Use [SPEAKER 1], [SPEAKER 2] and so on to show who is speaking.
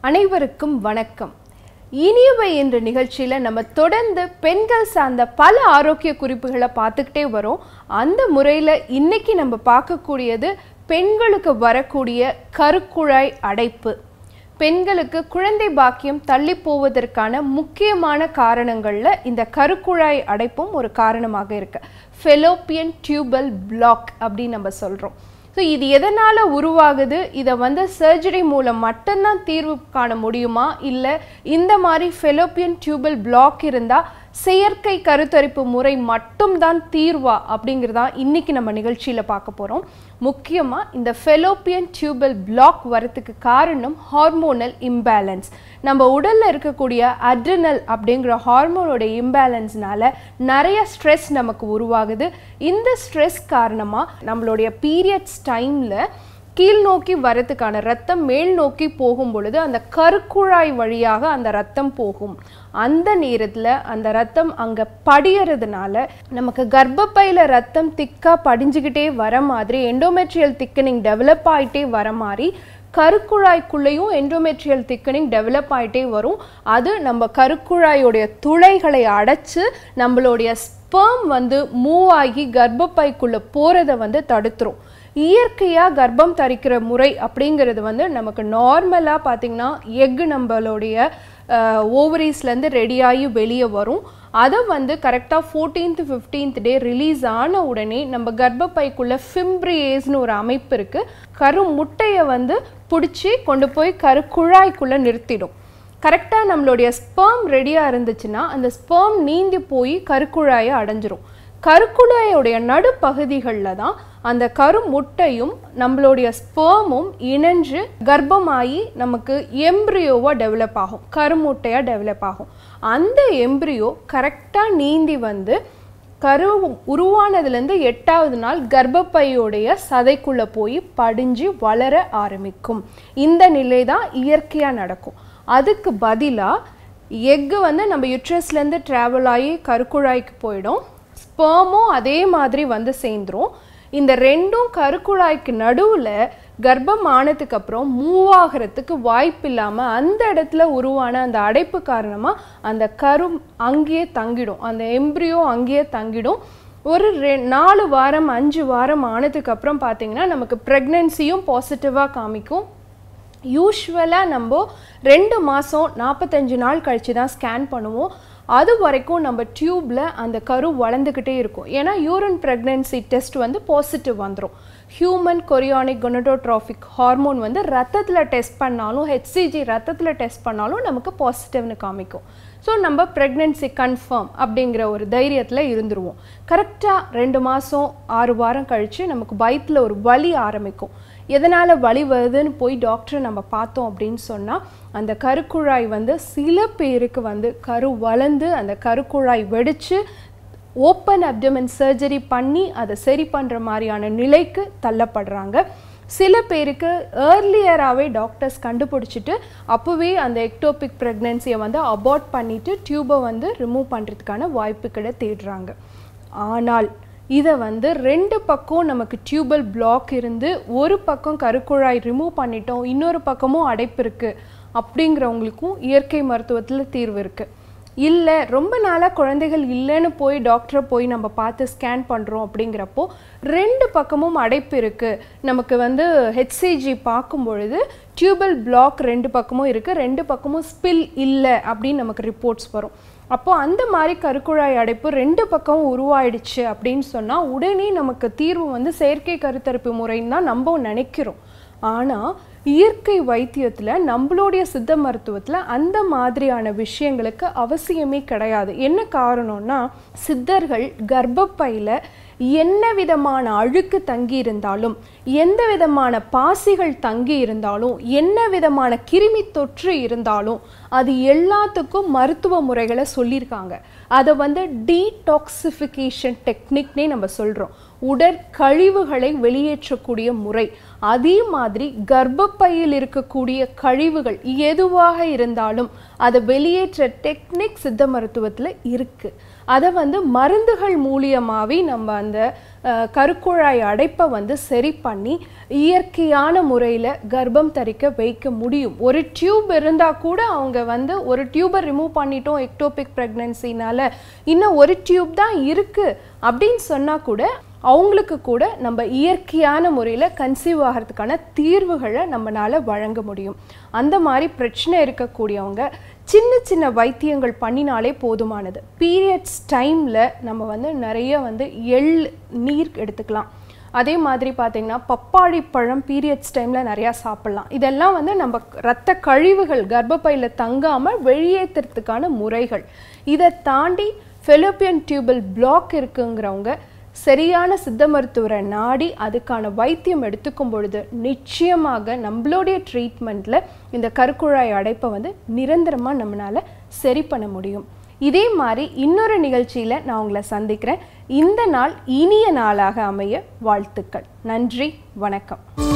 [SPEAKER 1] அனைவருக்கும் வணக்கம் இனியவை என்ற நிகழ்ச்சியில் நம்ம தொடர்ந்து பெண்கள் சார்ந்த பல ஆரோக்கிய குறிப்புகளை பார்த்துக்கிட்டே வரோம் அந்த முறையில் இன்னைக்கு நம்ம பார்க்கக்கூடியது பெண்களுக்கு வரக்கூடிய கருக்குழாய் அடைப்பு பெண்களுக்கு குழந்தை பாக்கியம் தள்ளி போவதற்கான முக்கியமான காரணங்களில் இந்த கருக்குழாய் அடைப்பும் ஒரு காரணமாக இருக்கு ஃபெலோப்பியன் டியூபல் பிளாக் அப்படின்னு நம்ம சொல்கிறோம் ஸோ இது எதனால் உருவாகுது இதை வந்து சர்ஜரி மூலம் மட்டும்தான் தீர்வு காண முடியுமா இல்லை இந்த மாதிரி ஃபெலோப்பியன் டியூபல் பிளாக் இருந்தால் செயற்கை கருத்தரிப்பு முறை மட்டும்தான் தீர்வா அப்படிங்கிறதா இன்னைக்கு நம்ம நிகழ்ச்சியில் பார்க்க போகிறோம் முக்கியமாக இந்த ஃபெலோப்பியன் டியூபல் பிளாக் வரத்துக்கு காரணம் ஹார்மோனல் இம்பேலன்ஸ் நம்ம உடலில் இருக்கக்கூடிய அட்ரினல் அப்படிங்கிற ஹார்மோனோட இம்பேலன்ஸ்னால நிறைய ஸ்ட்ரெஸ் நமக்கு உருவாகுது இந்த ஸ்ட்ரெஸ் காரணமாக நம்மளுடைய பீரியட்ஸ் டைமில் கீழ் நோக்கி வரத்துக்கான ரத்தம் மேல் நோக்கி போகும் பொழுது அந்த கருக்குழாய் வழியாக அந்த ரத்தம் போகும் அந்த நேரத்தில் அந்த ரத்தம் அங்கே படியறதுனால நமக்கு கர்ப்பப்பையில் ரத்தம் திக்காக படிஞ்சுக்கிட்டே வர மாதிரி எண்டோமெட்ரியல் திக்கனிங் டெவலப் ஆகிட்டே வர மாதிரி கருக்குழாய்க்குள்ளேயும் எண்டோமெட்ரியல் திக்கனிங் டெவலப் ஆகிட்டே வரும் அது நம்ம கருக்குழாயோடைய துளைகளை அடைச்சு நம்மளுடைய ஸ்பெர்ம் வந்து மூவ் ஆகி கர்ப்பப்பைக்குள்ளே போகிறத வந்து தடுத்துரும் இயற்கையாக கர்ப்பம் தரிக்கிற முறை அப்படிங்கிறது வந்து நமக்கு நார்மலாக பார்த்திங்கன்னா எக்கு நம்மளுடைய ஓவரீஸ்லேருந்து ரெடியாகி வெளியே வரும் அதை வந்து கரெக்டாக ஃபோர்டீன்த் ஃபிஃப்டீன்த் டே ரிலீஸ் ஆன உடனே நம்ம கர்ப்பப்பைக்குள்ளே ஃபிம்ப்ரியேஸ்னு ஒரு அமைப்பு இருக்குது கரு முட்டையை வந்து பிடிச்சி கொண்டு போய் கருக்குழாய்க்குள்ளே நிறுத்திடும் கரெக்டாக நம்மளுடைய ஸ்பெர்ம் ரெடியாக இருந்துச்சுன்னா அந்த ஸ்பெர்ம் நீந்தி போய் கருக்குழாயை அடைஞ்சிரும் கருக்குழாயோடைய நடுப்பகுதிகளில் தான் அந்த கரு முட்டையும் நம்மளுடைய ஸ்பேமும் இணைஞ்சு கர்ப்பமாகி நமக்கு எம்ப்ரியோவாக டெவலப் ஆகும் கருமுட்டையாக டெவலப் ஆகும் அந்த எம்ப்ரியோ கரெக்டாக நீந்தி வந்து கரு உருவானதுலேருந்து எட்டாவது நாள் கர்ப்பப்பையோடைய சதைக்குள்ளே போய் படிஞ்சு வளர ஆரம்பிக்கும் இந்த நிலை தான் இயற்கையாக நடக்கும் அதுக்கு பதிலாக எக்கு வந்து நம்ம யுட்ரஸ்லேருந்து ட்ராவல் ஆகி கருக்குழாய்க்கு போயிடும் ஸ்பேமும் அதே மாதிரி வந்து சேர்ந்துரும் இந்த ரெண்டும் கருக்குழாய்க்கு நடுவில் கர்ப்பம் ஆனதுக்கு அப்புறம் மூவ் ஆகிறதுக்கு வாய்ப்பு இல்லாமல் அந்த இடத்துல உருவான அந்த அடைப்பு காரணமாக அந்த கரு அங்கேயே தங்கிடும் அந்த எம்ப்ரியோ அங்கேயே தங்கிடும் ஒரு ரெ நாலு வாரம் அஞ்சு வாரம் ஆனதுக்கு அப்புறம் பார்த்தீங்கன்னா நமக்கு ப்ரெக்னென்சியும் பாசிட்டிவாக காமிக்கும் யூஸ்வலாக நம்ம ரெண்டு மாதம் நாற்பத்தஞ்சு நாள் கழித்து தான் ஸ்கேன் பண்ணுவோம் அது வரைக்கும் நம்ம டியூப்பில் அந்த கரு வளர்ந்துக்கிட்டே இருக்கும் ஏன்னா யூரின் ப்ரெக்னென்சி டெஸ்ட் வந்து பாசிட்டிவ் வந்துடும் ஹியூமன் கொரியானிக் கொனடோட்ராஃபிக் ஹார்மோன் வந்து ரத்தத்தில் டெஸ்ட் பண்ணாலும் ஹெச்சிஜி ரத்தத்தில் டெஸ்ட் பண்ணாலும் நமக்கு பாசிட்டிவ்னு காமிக்கும் ஸோ நம்ம ப்ரெக்னென்சி கன்ஃபார்ம் அப்படிங்கிற ஒரு தைரியத்தில் இருந்துருவோம் கரெக்டாக ரெண்டு மாதம் ஆறு வாரம் கழித்து நமக்கு வயிற்றில் ஒரு வலி ஆரம்பிக்கும் எதனால் வலி வருதுன்னு போய் டாக்டரை நம்ம பார்த்தோம் அப்படின்னு சொன்னால் அந்த கருக்குழாய் வந்து சில பேருக்கு வந்து கரு வளர்ந்து அந்த கருக்குழாய் வெடித்து ஓப்பன் அப்டமன் சர்ஜரி பண்ணி அதை சரி பண்ணுற மாதிரியான நிலைக்கு தள்ளப்படுறாங்க சில பேருக்கு ஏர்லியராகவே டாக்டர்ஸ் கண்டுபிடிச்சிட்டு அப்போவே அந்த எக்டோபிக் ப்ரெக்னென்சியை வந்து அபார்ட் பண்ணிவிட்டு டியூபை வந்து ரிமூவ் பண்ணுறதுக்கான வாய்ப்புகளை தேடுறாங்க ஆனால் இதை வந்து ரெண்டு பக்கம் நமக்கு டியூபல் பிளாக் இருந்து ஒரு பக்கம் கருக்குழாய் ரிமூவ் பண்ணிட்டோம் இன்னொரு பக்கமும் அடைப்பு இருக்குது அப்படிங்கிறவங்களுக்கும் இயற்கை மருத்துவத்தில் தீர்வு இருக்குது இல்லை ரொம்ப நாளாக குழந்தைகள் இல்லைன்னு போய் டாக்டரை போய் நம்ம பார்த்து ஸ்கேன் பண்ணுறோம் அப்படிங்கிறப்போ ரெண்டு பக்கமும் அடைப்பு இருக்குது நமக்கு வந்து ஹெச்சிஜி பார்க்கும் பொழுது டியூபல் பிளாக் ரெண்டு பக்கமும் இருக்குது ரெண்டு பக்கமும் ஸ்பில் இல்லை அப்படின்னு நமக்கு ரிப்போர்ட்ஸ் வரும் அப்போது அந்த மாதிரி கருக்குழாய் அடைப்பு ரெண்டு பக்கம் உருவாயிடுச்சு அப்படின்னு சொன்னால் உடனே நமக்கு தீர்வு வந்து செயற்கை கருத்தரிப்பு முறைன்னு தான் நம்ம நினைக்கிறோம் ஆனால் இயற்கை வைத்தியத்தில் நம்மளுடைய சித்த மருத்துவத்தில் அந்த மாதிரியான விஷயங்களுக்கு அவசியமே கிடையாது என்ன காரணம்னா சித்தர்கள் கர்ப்பப்பையில் என்ன விதமான அழுக்கு தங்கி இருந்தாலும் எந்த விதமான பாசிகள் தங்கி இருந்தாலும் என்ன விதமான கிருமி தொற்று இருந்தாலும் அது எல்லாத்துக்கும் மருத்துவ முறைகளை சொல்லியிருக்காங்க அதை வந்து டீடாக்சிஃபிகேஷன் டெக்னிக்னே நம்ம சொல்கிறோம் உடற்கழிவுகளை வெளியேற்றக்கூடிய முறை அதே மாதிரி கர்ப்பப்பையில் இருக்கக்கூடிய கழிவுகள் எதுவாக இருந்தாலும் அதை வெளியேற்ற டெக்னிக் சித்த மருத்துவத்தில் இருக்குது அதை வந்து மருந்துகள் மூலியமாகவே நம்ம அந்த அஹ், கருக்குழாய் அடைப்பை வந்து சரி பண்ணி இயற்கையான முறையில் கர்ப்பம் தரிக்க வைக்க முடியும் ஒரு டியூப் இருந்தால் கூட அவங்க வந்து ஒரு டியூபை ரிமூவ் பண்ணிட்டோம் எக்டோபிக் ப்ரெக்னென்சினால இன்னும் ஒரு டியூப் தான் இருக்குது அப்படின்னு சொன்னால் கூட அவங்களுக்கு கூட நம்ம இயற்கையான முறையில் கன்சீவ் ஆகிறதுக்கான தீர்வுகளை நம்மளால வழங்க முடியும் அந்த மாதிரி பிரச்சனை இருக்கக்கூடியவங்க சின்ன சின்ன வைத்தியங்கள் பண்ணினாலே போதுமானது பீரியட்ஸ் டைமில் நம்ம வந்து நிறைய வந்து எள் நீர் எடுத்துக்கலாம் அதே மாதிரி பார்த்தீங்கன்னா பப்பாளி பழம் பீரியட்ஸ் டைமில் நிறையா சாப்பிட்லாம் இதெல்லாம் வந்து நம்ம ரத்த கழிவுகள் கர்ப்பப்பையில் தங்காமல் வெளியேற்றுறதுக்கான முறைகள் இதை தாண்டி ஃபெலோப்பியன் டியூபல் பிளாக் இருக்குங்கிறவங்க சரியான சித்த மருத்துவரை நாடி அதுக்கான வைத்தியம் எடுத்துக்கும் பொழுது நிச்சயமாக நம்மளுடைய ட்ரீட்மெண்ட்டில் இந்த கருக்குழாய் அடைப்பை வந்து நிரந்தரமாக நம்மளால் சரி பண்ண முடியும் இதே மாதிரி இன்னொரு நிகழ்ச்சியில் நான் உங்களை சந்திக்கிறேன் இந்த நாள் இனிய நாளாக அமைய வாழ்த்துக்கள் நன்றி வணக்கம்